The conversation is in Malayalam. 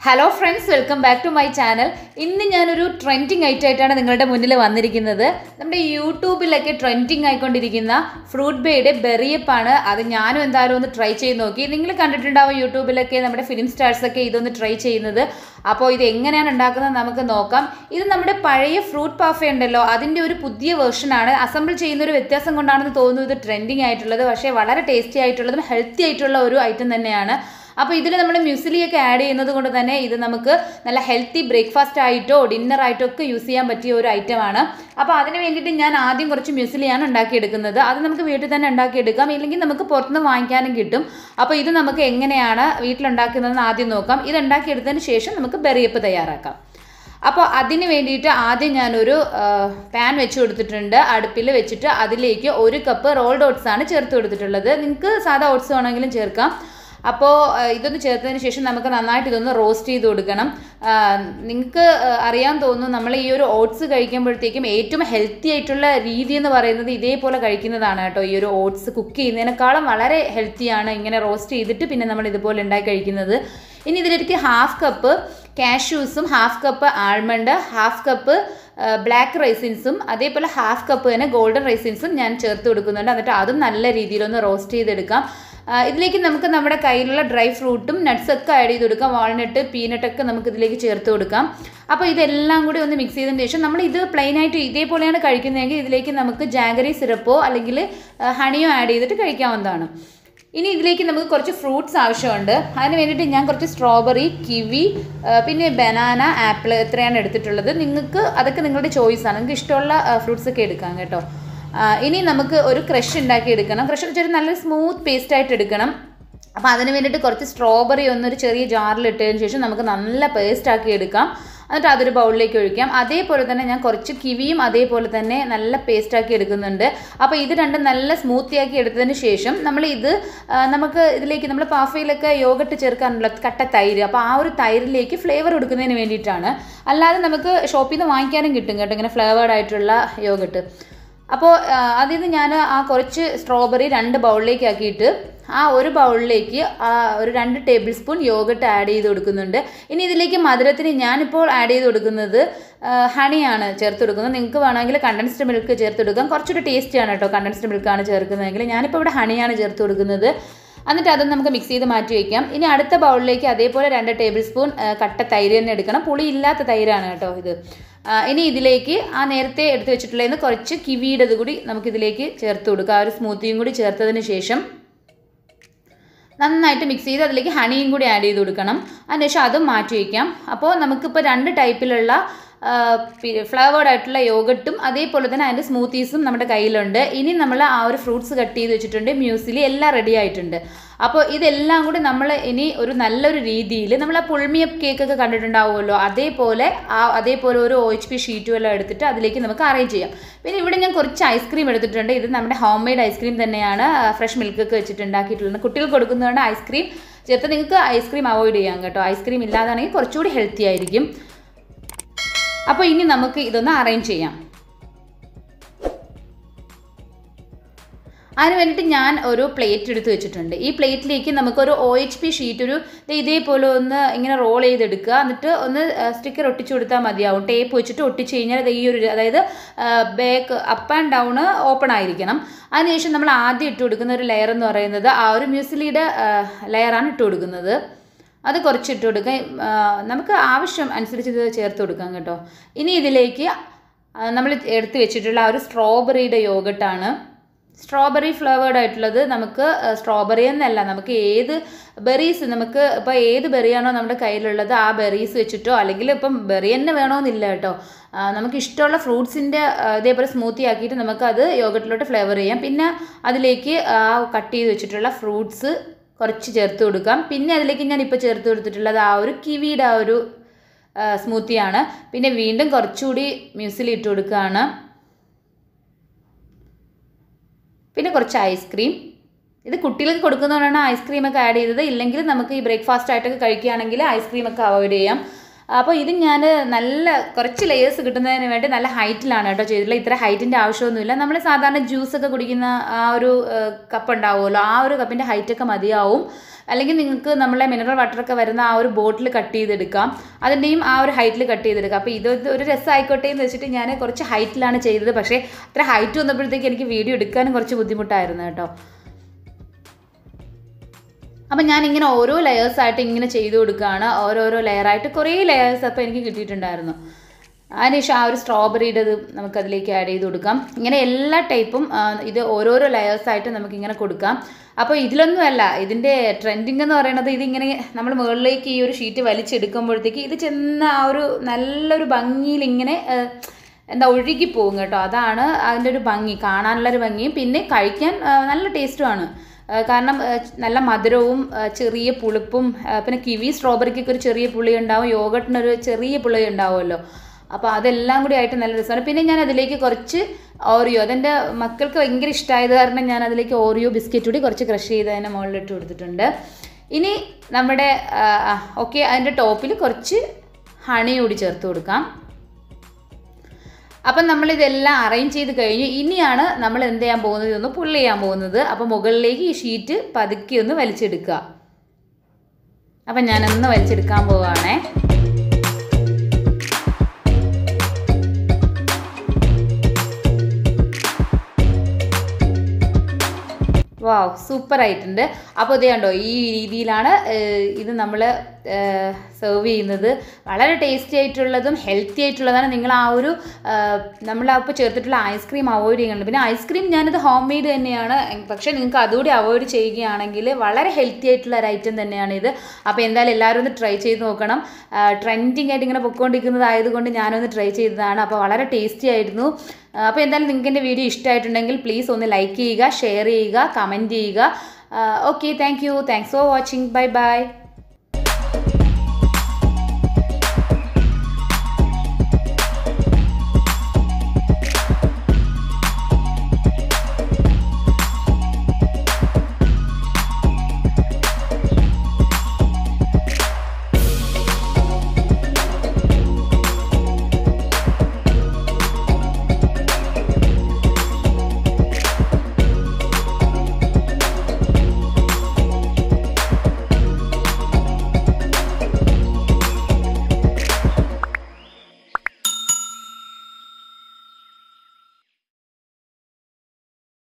hello friends welcome back to my channel ഇന്ന് ഞാനൊരു ട്രെൻഡിങ് ഐറ്റം ആയിട്ടാണ് നിങ്ങളുടെ മുന്നിൽ വന്നിരിക്കുന്നത് നമ്മുടെ യൂട്യൂബിലൊക്കെ ട്രെൻഡിങ് ആയിക്കൊണ്ടിരിക്കുന്ന ഫ്രൂട്ട് ബേയുടെ ബെറിയപ്പാണ് അത് ഞാനും എന്തായാലും ഒന്ന് ട്രൈ ചെയ്ത് നോക്കി നിങ്ങൾ കണ്ടിട്ടുണ്ടാവും യൂട്യൂബിലൊക്കെ നമ്മുടെ ഫിലിം സ്റ്റാർസൊക്കെ ഇതൊന്ന് ട്രൈ ചെയ്യുന്നത് അപ്പോൾ ഇത് എങ്ങനെയാണ് ഉണ്ടാക്കുന്നത് നമുക്ക് നോക്കാം ഇത് നമ്മുടെ പഴയ ഫ്രൂട്ട് പാഫ ഉണ്ടല്ലോ അതിൻ്റെ ഒരു പുതിയ വേർഷനാണ് അസംബിൾ ചെയ്യുന്ന ഒരു വ്യത്യാസം കൊണ്ടാണെന്ന് തോന്നുന്നു ഇത് ട്രെൻഡിങ് ആയിട്ടുള്ളത് പക്ഷേ വളരെ ടേസ്റ്റി ആയിട്ടുള്ളതും ഹെൽത്തി ആയിട്ടുള്ള ഒരു ഐറ്റം തന്നെയാണ് അപ്പോൾ ഇതിൽ നമ്മൾ മ്യൂസിലിയൊക്കെ ആഡ് ചെയ്യുന്നത് കൊണ്ട് തന്നെ ഇത് നമുക്ക് നല്ല ഹെൽത്തി ബ്രേക്ക്ഫാസ്റ്റ് ആയിട്ടോ ഡിന്നർ ആയിട്ടോ ഒക്കെ യൂസ് ചെയ്യാൻ പറ്റിയ ഒരു ഐറ്റമാണ് അപ്പോൾ അതിന് വേണ്ടിയിട്ട് ഞാൻ ആദ്യം കുറച്ച് മ്യൂസിലിയാണ് ഉണ്ടാക്കിയെടുക്കുന്നത് അത് നമുക്ക് വീട്ടിൽ തന്നെ ഉണ്ടാക്കിയെടുക്കാം ഇല്ലെങ്കിൽ നമുക്ക് പുറത്തുനിന്ന് വാങ്ങിക്കാനും കിട്ടും അപ്പോൾ ഇത് നമുക്ക് എങ്ങനെയാണ് വീട്ടിലുണ്ടാക്കുന്നതെന്ന് ആദ്യം നോക്കാം ഇത് ഉണ്ടാക്കിയെടുത്തതിന് ശേഷം നമുക്ക് ബെറിയപ്പ് തയ്യാറാക്കാം അപ്പോൾ അതിന് വേണ്ടിയിട്ട് ആദ്യം ഞാനൊരു പാൻ വെച്ച് കൊടുത്തിട്ടുണ്ട് അടുപ്പിൽ വെച്ചിട്ട് അതിലേക്ക് ഒരു കപ്പ് റോൾഡ് ഓട്സ് ആണ് ചേർത്ത് കൊടുത്തിട്ടുള്ളത് നിങ്ങൾക്ക് സാധാ ഓട്സ് വേണമെങ്കിലും ചേർക്കാം അപ്പോൾ ഇതൊന്ന് ചേർത്തതിന് ശേഷം നമുക്ക് നന്നായിട്ട് ഇതൊന്ന് റോസ്റ്റ് ചെയ്ത് കൊടുക്കണം നിങ്ങൾക്ക് അറിയാൻ തോന്നുന്നു നമ്മൾ ഈ ഒരു ഓട്സ് കഴിക്കുമ്പോഴത്തേക്കും ഏറ്റവും ഹെൽത്തി ആയിട്ടുള്ള രീതി എന്ന് പറയുന്നത് ഇതേപോലെ കഴിക്കുന്നതാണ് കേട്ടോ ഈ ഒരു ഓട്സ് കുക്ക് ചെയ്യുന്നതിനേക്കാളും വളരെ ഹെൽത്തിയാണ് ഇങ്ങനെ റോസ്റ്റ് ചെയ്തിട്ട് പിന്നെ നമ്മൾ ഇതുപോലെ ഉണ്ടാക്കി കഴിക്കുന്നത് ഇനി ഇതിലേക്ക് ഹാഫ് കപ്പ് കാഷ്യൂസും half cup almond half cup black റൈസിൻസും അതേപോലെ ഹാഫ് കപ്പ് തന്നെ ഗോൾഡൻ റൈസിൻസും ഞാൻ ചേർത്ത് കൊടുക്കുന്നുണ്ട് എന്നിട്ട് അതും നല്ല രീതിയിലൊന്ന് റോസ്റ്റ് ചെയ്തെടുക്കാം ഇതിലേക്ക് നമുക്ക് നമ്മുടെ കയ്യിലുള്ള ഡ്രൈ ഫ്രൂട്ടും നട്ട്സൊക്കെ ആഡ് ചെയ്ത് കൊടുക്കാം വാൾനട്ട് പീനട്ടൊക്കെ നമുക്ക് ഇതിലേക്ക് ചേർത്ത് കൊടുക്കാം അപ്പോൾ ഇതെല്ലാം കൂടി ഒന്ന് മിക്സ് ചെയ്തതിന് ശേഷം നമ്മൾ ഇത് പ്ലെയിൻ ആയിട്ട് ഇതേപോലെയാണ് കഴിക്കുന്നതെങ്കിൽ ഇതിലേക്ക് നമുക്ക് ജാഗറി സിറപ്പോ അല്ലെങ്കിൽ ഹണിയോ ആഡ് ചെയ്തിട്ട് കഴിക്കാവുന്നതാണ് ഇനി ഇതിലേക്ക് നമുക്ക് കുറച്ച് ഫ്രൂട്ട്സ് ആവശ്യമുണ്ട് അതിന് വേണ്ടിയിട്ട് ഞാൻ കുറച്ച് സ്ട്രോബെറി കിവി പിന്നെ ബനാന ആപ്പിൾ എത്രയാണ് എടുത്തിട്ടുള്ളത് നിങ്ങൾക്ക് അതൊക്കെ നിങ്ങളുടെ ചോയ്സാണ് നിങ്ങൾക്ക് ഇഷ്ടമുള്ള ഫ്രൂട്ട്സ് ഒക്കെ എടുക്കാം കേട്ടോ ഇനി നമുക്ക് ഒരു ക്രഷ് ഉണ്ടാക്കി എടുക്കണം ക്രഷ് വെച്ചൊരു നല്ല സ്മൂത്ത് പേസ്റ്റ് ആയിട്ട് എടുക്കണം അപ്പോൾ അതിന് വേണ്ടിയിട്ട് കുറച്ച് സ്ട്രോബെറി ഒന്നൊരു ചെറിയ ജാറിൽ ഇട്ടതിന് ശേഷം നമുക്ക് നല്ല പേസ്റ്റ് ആക്കി എടുക്കാം എന്നിട്ട് അതൊരു ബൗളിലേക്ക് ഒഴിക്കാം അതേപോലെ തന്നെ ഞാൻ കുറച്ച് കിവിയും അതേപോലെ തന്നെ നല്ല പേസ്റ്റ് ആക്കി എടുക്കുന്നുണ്ട് അപ്പോൾ ഇത് രണ്ടും നല്ല സ്മൂത്തി ആക്കി എടുത്തതിന് ശേഷം നമ്മൾ ഇത് നമുക്ക് ഇതിലേക്ക് നമ്മൾ പാഫയിലൊക്കെ യോഗട്ട് ചേർക്കാനുള്ള കട്ട തൈര് അപ്പോൾ ആ ഒരു തൈരിലേക്ക് ഫ്ലേവർ കൊടുക്കുന്നതിന് വേണ്ടിയിട്ടാണ് അല്ലാതെ നമുക്ക് ഷോപ്പിൽ നിന്ന് വാങ്ങിക്കാനും കിട്ടും കേട്ടോ ഇങ്ങനെ ഫ്ലേവേർഡ് ആയിട്ടുള്ള യോഗട്ട് അപ്പോൾ അതിൽ നിന്ന് ഞാൻ ആ കുറച്ച് സ്ട്രോബെറി രണ്ട് ബൗളിലേക്ക് ആക്കിയിട്ട് ആ ഒരു ബൗളിലേക്ക് ആ ഒരു രണ്ട് ടേബിൾ സ്പൂൺ യോഗട്ട് ആഡ് ചെയ്ത് കൊടുക്കുന്നുണ്ട് ഇനി ഇതിലേക്ക് മധുരത്തിന് ഞാനിപ്പോൾ ആഡ് ചെയ്ത് കൊടുക്കുന്നത് ഹണിയാണ് ചേർത്ത് കൊടുക്കുന്നത് നിങ്ങൾക്ക് വേണമെങ്കിൽ കണ്ടൻസ്ഡ് മിൽക്ക് ചേർത്ത് കൊടുക്കാം കുറച്ചൊരു ടേസ്റ്റിയാണ് കേട്ടോ കണ്ടൻസ്ഡ് മിൽക്കാണ് ചേർക്കുന്നതെങ്കിൽ ഞാനിപ്പോൾ ഇവിടെ ഹണിയാണ് ചേർത്ത് കൊടുക്കുന്നത് എന്നിട്ട് അതൊന്ന് നമുക്ക് മിക്സ് ചെയ്ത് മാറ്റി വയ്ക്കാം ഇനി അടുത്ത ബൗളിലേക്ക് അതേപോലെ രണ്ട് ടേബിൾ സ്പൂൺ കട്ട തൈര് തന്നെ എടുക്കണം പുളി ഇല്ലാത്ത തൈരാണ് കേട്ടോ ഇത് ഇനി ഇതിലേക്ക് ആ നേരത്തെ എടുത്ത് വെച്ചിട്ടുള്ളതിന് കുറച്ച് കിവിയുടേത് കൂടി നമുക്കിതിലേക്ക് ചേർത്ത് കൊടുക്കുക ആ ഒരു സ്മൂത്തിയും കൂടി ചേർത്തതിന് ശേഷം നന്നായിട്ട് മിക്സ് ചെയ്ത് അതിലേക്ക് ഹണിയും കൂടി ആഡ് ചെയ്ത് കൊടുക്കണം അതിനുശേഷം അതും മാറ്റി വയ്ക്കാം അപ്പോൾ നമുക്കിപ്പോൾ രണ്ട് ടൈപ്പിലുള്ള ഫ്ലേവേർഡ് ആയിട്ടുള്ള യോഗട്ടും അതേപോലെ തന്നെ അതിൻ്റെ സ്മൂത്തീസും നമ്മുടെ കയ്യിലുണ്ട് ഇനി നമ്മൾ ആ ഒരു ഫ്രൂട്ട്സ് കട്ട് ചെയ്ത് വെച്ചിട്ടുണ്ട് മ്യൂസിലി എല്ലാം റെഡി ആയിട്ടുണ്ട് അപ്പോൾ ഇതെല്ലാം കൂടി നമ്മൾ ഇനി ഒരു നല്ലൊരു രീതിയിൽ നമ്മൾ ആ പുൾമിയപ്പ് കേക്കൊക്കെ കണ്ടിട്ടുണ്ടാവുമല്ലോ അതേപോലെ ആ അതേപോലെ ഒരു ഒ എച്ച് പി ഷീറ്റും എല്ലാം എടുത്തിട്ട് അതിലേക്ക് നമുക്ക് അറേഞ്ച് ചെയ്യാം പിന്നെ ഇവിടെ ഞാൻ കുറച്ച് ഐസ്ക്രീം എടുത്തിട്ടുണ്ട് ഇത് നമ്മുടെ ഹോം മെയ്ഡ് ഐസ്ക്രീം തന്നെയാണ് ഫ്രഷ് മിൽക്കൊക്കെ വെച്ചിട്ട് ഉണ്ടാക്കിയിട്ടുള്ളത് കുട്ടികൾക്ക് കൊടുക്കുന്നതുകൊണ്ട് ഐസ്ക്രീം ചേർത്ത് നിങ്ങൾക്ക് ഐസ്ക്രീം അവോയ്ഡ് ചെയ്യാം കേട്ടോ ഐസ്ക്രീം ഇല്ലാതാണെങ്കിൽ കുറച്ചുകൂടി ഹെൽത്തി ആയിരിക്കും അപ്പോൾ ഇനി നമുക്ക് ഇതൊന്ന് അറേഞ്ച് ചെയ്യാം അതിന് വേണ്ടിയിട്ട് ഞാൻ ഒരു പ്ലേറ്റ് എടുത്ത് വെച്ചിട്ടുണ്ട് ഈ പ്ലേറ്റിലേക്ക് നമുക്കൊരു ഒ എച്ച് പി ഷീറ്റ് ഒരു ഇതേപോലെ ഒന്ന് ഇങ്ങനെ റോൾ ചെയ്തെടുക്കുക എന്നിട്ട് ഒന്ന് സ്റ്റിക്കർ ഒട്ടിച്ചു കൊടുത്താൽ മതിയാവും ടേപ്പ് വെച്ചിട്ട് ഒട്ടിച്ച് കഴിഞ്ഞാൽ അത് ഈ ഒരു അതായത് back up and down open ആയിരിക്കണം അതിനുശേഷം നമ്മൾ ആദ്യം ഇട്ട് കൊടുക്കുന്ന ഒരു ലെയർ എന്ന് പറയുന്നത് ആ ഒരു മ്യൂസിലിയുടെ ലെയറാണ് ഇട്ട് കൊടുക്കുന്നത് അത് കുറച്ച് ഇട്ട് കൊടുക്കാം നമുക്ക് ആവശ്യം അനുസരിച്ച് ഇത് ചേർത്ത് കൊടുക്കാം കേട്ടോ ഇനി ഇതിലേക്ക് നമ്മൾ എടുത്ത് വെച്ചിട്ടുള്ള ആ ഒരു സ്ട്രോബെറിയുടെ യോഗട്ടാണ് സ്ട്രോബെറി ഫ്ലേവേർഡ് ആയിട്ടുള്ളത് നമുക്ക് സ്ട്രോബെറി എന്നല്ല നമുക്ക് ഏത് ബെറീസ് നമുക്ക് ഇപ്പോൾ ഏത് ബെറിയാണോ നമ്മുടെ കയ്യിലുള്ളത് ആ ബെറീസ് വെച്ചിട്ടോ അല്ലെങ്കിൽ ഇപ്പം ബെറി തന്നെ വേണമെന്നില്ല കേട്ടോ നമുക്ക് ഇഷ്ടമുള്ള ഫ്രൂട്ട്സിൻ്റെ ഇതേപോലെ സ്മൂത്തി ആക്കിയിട്ട് നമുക്ക് അത് യോഗട്ടിലോട്ട് ഫ്ലേവർ ചെയ്യാം പിന്നെ അതിലേക്ക് ആ കട്ട് ചെയ്ത് വെച്ചിട്ടുള്ള ഫ്രൂട്ട്സ് കുറച്ച് ചേർത്ത് കൊടുക്കാം പിന്നെ അതിലേക്ക് ഞാൻ ഇപ്പോൾ ചേർത്ത് കൊടുത്തിട്ടുള്ളത് ആ ഒരു കിവിയുടെ ആ ഒരു സ്മൂത്തിയാണ് പിന്നെ വീണ്ടും കുറച്ചുകൂടി മ്യൂസിൽ ഇട്ട് കൊടുക്കുകയാണ് പിന്നെ കുറച്ച് ഐസ്ക്രീം ഇത് കുട്ടികൾക്ക് കൊടുക്കുന്നതുകൊണ്ടാണ് ഐസ്ക്രീം ഒക്കെ ആഡ് ചെയ്തത് ഇല്ലെങ്കിൽ നമുക്ക് ഈ ബ്രേക്ക്ഫാസ്റ്റ് ആയിട്ടൊക്കെ കഴിക്കുകയാണെങ്കിൽ ഐസ്ക്രീം ഒക്കെ അവോയ്ഡ് ചെയ്യാം അപ്പോൾ ഇത് ഞാൻ നല്ല കുറച്ച് ലെയേഴ്സ് കിട്ടുന്നതിന് വേണ്ടി നല്ല ഹൈറ്റിലാണ് കേട്ടോ ചെയ്തിട്ടുള്ളത് ഇത്ര ഹൈറ്റിൻ്റെ ആവശ്യമൊന്നുമില്ല നമ്മൾ സാധാരണ ജ്യൂസൊക്കെ കുടിക്കുന്ന ആ ഒരു കപ്പ് ഉണ്ടാവുമല്ലോ ആ ഒരു കപ്പിൻ്റെ ഹൈറ്റൊക്കെ മതിയാവും അല്ലെങ്കിൽ നിങ്ങൾക്ക് നമ്മളെ മിനറൽ വാട്ടറൊക്കെ വരുന്ന ആ ഒരു ബോട്ടിൽ കട്ട് ചെയ്തെടുക്കാം അതിൻ്റെയും ആ ഒരു ഹൈറ്റിൽ കട്ട് ചെയ്തെടുക്കാം അപ്പോൾ ഇത് ഒരു രസമായിക്കോട്ടെ എന്ന് വെച്ചിട്ട് ഞാൻ കുറച്ച് ഹൈറ്റിലാണ് ചെയ്തത് പക്ഷേ അത്ര ഹൈറ്റ് വന്നപ്പോഴത്തേക്ക് എനിക്ക് വീഡിയോ എടുക്കാനും കുറച്ച് ബുദ്ധിമുട്ടായിരുന്നു കേട്ടോ അപ്പം ഞാൻ ഇങ്ങനെ ഓരോ ലെയേഴ്സായിട്ട് ഇങ്ങനെ ചെയ്ത് കൊടുക്കുകയാണ് ഓരോരോ ലെയറായിട്ട് കുറേ ലെയേഴ്സ് അപ്പോൾ എനിക്ക് കിട്ടിയിട്ടുണ്ടായിരുന്നു അതിനുശേഷം ആ ഒരു സ്ട്രോബെറിയുടെ ഇത് നമുക്കതിലേക്ക് ആഡ് ചെയ്ത് കൊടുക്കാം ഇങ്ങനെ എല്ലാ ടൈപ്പും ആ, ഇത് ഓരോരോ ലെയേഴ്സായിട്ട് നമുക്കിങ്ങനെ കൊടുക്കാം അപ്പോൾ ഇതിലൊന്നുമല്ല ഇതിൻ്റെ ട്രെൻഡിങ് എന്ന് പറയുന്നത് ഇതിങ്ങനെ നമ്മൾ മുകളിലേക്ക് ഈ ഒരു ഷീറ്റ് വലിച്ചെടുക്കുമ്പോഴത്തേക്ക് ഇത് ചെന്ന ആ ഒരു നല്ലൊരു ഭംഗിയിൽ ഇങ്ങനെ ആ, എന്താ ഒഴുകി പോകും കേട്ടോ അതാണ് അതിൻ്റെ ഒരു ഭംഗി കാണാനുള്ളൊരു ഭംഗിയും പിന്നെ കഴിക്കാൻ ആ, നല്ല ടേസ്റ്റുമാണ് ആ, കാരണം ആ, നല്ല മധുരവും ആ, ചെറിയ പുളിപ്പും ആ, പിന്നെ കിവി സ്ട്രോബെറിക്കൊക്കെ ഒരു ചെറിയ പുളി ഉണ്ടാവും യോഗട്ടിനൊരു ചെറിയ പുളി ഉണ്ടാവുമല്ലോ അപ്പോൾ അതെല്ലാം കൂടി ആയിട്ട് നല്ല രസമാണ് പിന്നെ ഞാൻ അതിലേക്ക് കുറച്ച് ഓറിയോ അതെൻ്റെ മക്കൾക്ക് ഭയങ്കര ഇഷ്ടമായത് കാരണം ഞാൻ അതിലേക്ക് ഓറിയോ ബിസ്ക്കറ്റ് കൂടി കുറച്ച് ക്രഷ് ചെയ്ത് അതിൻ്റെ മുകളിലിട്ട് കൊടുത്തിട്ടുണ്ട് ഇനി നമ്മുടെ ഓക്കെ അതിൻ്റെ ടോപ്പിൽ കുറച്ച് ഹണി കൂടി ചേർത്ത് കൊടുക്കാം അപ്പം നമ്മളിതെല്ലാം അറേഞ്ച് ചെയ്ത് കഴിഞ്ഞു ഇനിയാണ് നമ്മൾ എന്ത് ചെയ്യാൻ പോകുന്നത് ഇതൊന്ന് പുള്ള് ചെയ്യാൻ പോകുന്നത് അപ്പോൾ മുകളിലേക്ക് ഈ ഷീറ്റ് പതുക്കി ഒന്ന് വലിച്ചെടുക്കുക അപ്പം ഞാനൊന്ന് വലിച്ചെടുക്കാൻ പോവുകയാണേ വാവ് സൂപ്പർ ആയിട്ടുണ്ട് അപ്പോൾ ഇത് കണ്ടോ ഈ രീതിയിലാണ് ഏഹ്, ഇത് നമ്മൾ സെർവ് ചെയ്യുന്നത് വളരെ ടേസ്റ്റി ആയിട്ടുള്ളതും ഹെൽത്തി ആയിട്ടുള്ളതാണ് നിങ്ങൾ ആ ഒരു നമ്മൾ അപ്പോൾ ചേർത്തിട്ടുള്ള ഐസ്ക്രീം അവോയ്ഡ് ചെയ്യുന്നുണ്ട് പിന്നെ ഐസ്ക്രീം ഞാനിത് ഹോം മെയ്ഡ് തന്നെയാണ് പക്ഷേ നിങ്ങൾക്ക് അതുകൂടി അവോയ്ഡ് ചെയ്യുകയാണെങ്കിൽ വളരെ ഹെൽത്തി ആയിട്ടുള്ള ഒരു ഐറ്റം തന്നെയാണ് ഇത് അപ്പോൾ എന്തായാലും എല്ലാവരും ഒന്ന് ട്രൈ ചെയ്ത് നോക്കണം ട്രെൻഡിങ് ആയിട്ട് ഇങ്ങനെ പൊയ്ക്കൊണ്ടിരിക്കുന്നത് ആയതുകൊണ്ട് ഞാനൊന്ന് ട്രൈ ചെയ്തതാണ് അപ്പോൾ വളരെ ടേസ്റ്റി ആയിരുന്നു അപ്പോൾ എന്തായാലും നിങ്ങൾക്ക് എൻ്റെ വീഡിയോ ഇഷ്ടമായിട്ടുണ്ടെങ്കിൽ പ്ലീസ് ഒന്ന് ലൈക്ക് ചെയ്യുക ഷെയർ ചെയ്യുക കമൻറ്റ് ചെയ്യുക okay thank you thanks for watching bye by